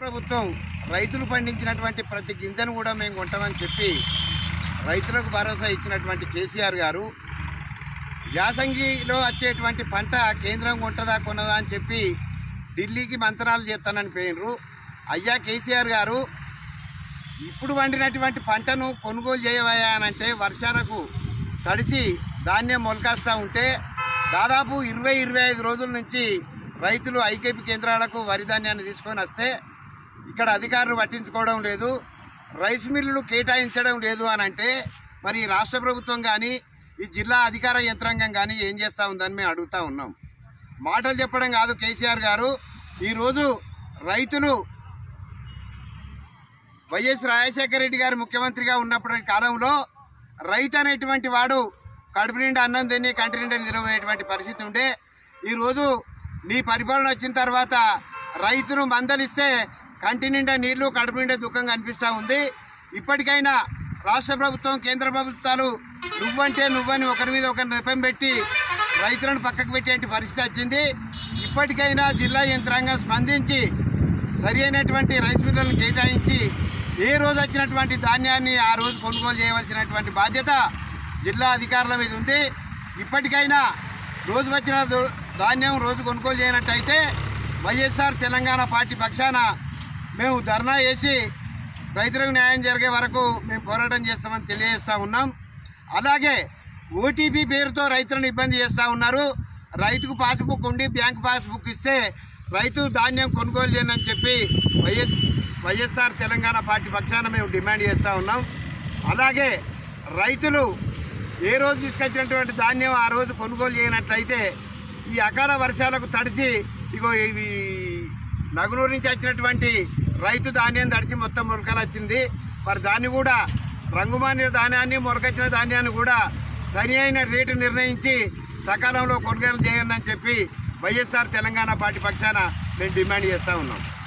ప్రభుత్వం రైతులు పండించినటువంటి ప్రతి గింజను కూడా మేము కొంటామని చెప్పి రైతులకు భరోసా ఇచ్చినటువంటి కేసీఆర్ గారు యాసంగిలో వచ్చేటువంటి పంట కేంద్రం కొంటదా కొనదా అని చెప్పి ఢిల్లీకి మంత్రాలు చేస్తానని పోయినరు అయ్యా కేసీఆర్ గారు ఇప్పుడు వండినటువంటి పంటను కొనుగోలు చేయవయ్యా అని అంటే వర్షాలకు తడిసి ధాన్యం మొలకేస్తూ ఉంటే దాదాపు ఇరవై ఇరవై ఐదు రోజుల నుంచి రైతులు ఐకేపీ కేంద్రాలకు వరి ధాన్యాన్ని తీసుకొని వస్తే ఇక్కడ అధికారులు పట్టించుకోవడం లేదు రైస్ మిల్లులు కేటాయించడం లేదు అని అంటే మరి ఈ రాష్ట్ర ప్రభుత్వం కానీ ఈ జిల్లా అధికార యంత్రాంగం కానీ ఏం చేస్తూ ఉందని మేము అడుగుతూ ఉన్నాం మాటలు చెప్పడం కాదు కేసీఆర్ గారు ఈరోజు రైతులు వైఎస్ రాజశేఖర రెడ్డి గారు ముఖ్యమంత్రిగా ఉన్నప్పటి కాలంలో రైతు అనేటువంటి వాడు కడుపు నిండా అన్నం తిని కంటి నిండా నిద్రపోయేటువంటి పరిస్థితి ఉండే ఈరోజు నీ పరిపాలన వచ్చిన తర్వాత రైతును మందలిస్తే కంటి నిండా నీళ్లు కడుపు నిండా దుఃఖంగా అనిపిస్తూ ఉంది ఇప్పటికైనా రాష్ట్ర ప్రభుత్వం కేంద్ర ప్రభుత్వాలు నువ్వంటే నువ్వని ఒకరి మీద ఒకరి నెపం పెట్టి రైతులను పక్కకు పెట్టేటి పరిస్థితి వచ్చింది ఇప్పటికైనా జిల్లా యంత్రాంగం స్పందించి సరి అయినటువంటి రైస్ మిల్లులను కేటాయించి ఏ రోజు వచ్చినటువంటి ధాన్యాన్ని ఆ రోజు కొనుగోలు చేయవలసినటువంటి బాధ్యత జిల్లా అధికారుల మీద ఉంది ఇప్పటికైనా రోజు వచ్చిన దో- ధాన్యం రోజు కొనుగోలు చేయనట్టయితే వైఎస్ఆర్ తెలంగాణ పార్టీ పక్షాన మేము ధర్నా చేసి రైతులకు న్యాయం జరిగే వరకు మేము పోరాటం చేస్తామని తెలియజేస్తా ఉన్నాం అలాగే ఓటీపీ పేరుతో రైతులను ఇబ్బంది చేస్తూ ఉన్నారు రైతుకు పాస్బుక్ ఉండి బ్యాంక్ పాస్బుక్ ఇస్తే రైతు ధాన్యం కొనుగోలు చేయని అని చెప్పి వైఎస్ వైఎస్ఆర్ తెలంగాణ పార్టీ పక్షాన మేము డిమాండ్ చేస్తూ ఉన్నాం అలాగే రైతులు ఏ రోజు తీసుకొచ్చినటువంటి ధాన్యం ఆ రోజు కొనుగోలు చేయనట్లయితే ఈ అకాల వర్షాలకు తడిసి ఇగో ఇవి నగునూరు నుంచి వచ్చినటువంటి రైతు ధాన్యం తడిచి మొత్తం మొలకలు వచ్చింది మరి దాన్ని కూడా రంగుమానిన ధాన్యాన్ని మొలకొచ్చిన ధాన్యాన్ని కూడా సరి అయిన రేటు నిర్ణయించి సకాలంలో కొనుగోలు చేయండి అని చెప్పి వైఎస్ఆర్ తెలంగాణ పార్టీ పక్షాన మేము డిమాండ్ చేస్తూ ఉన్నాం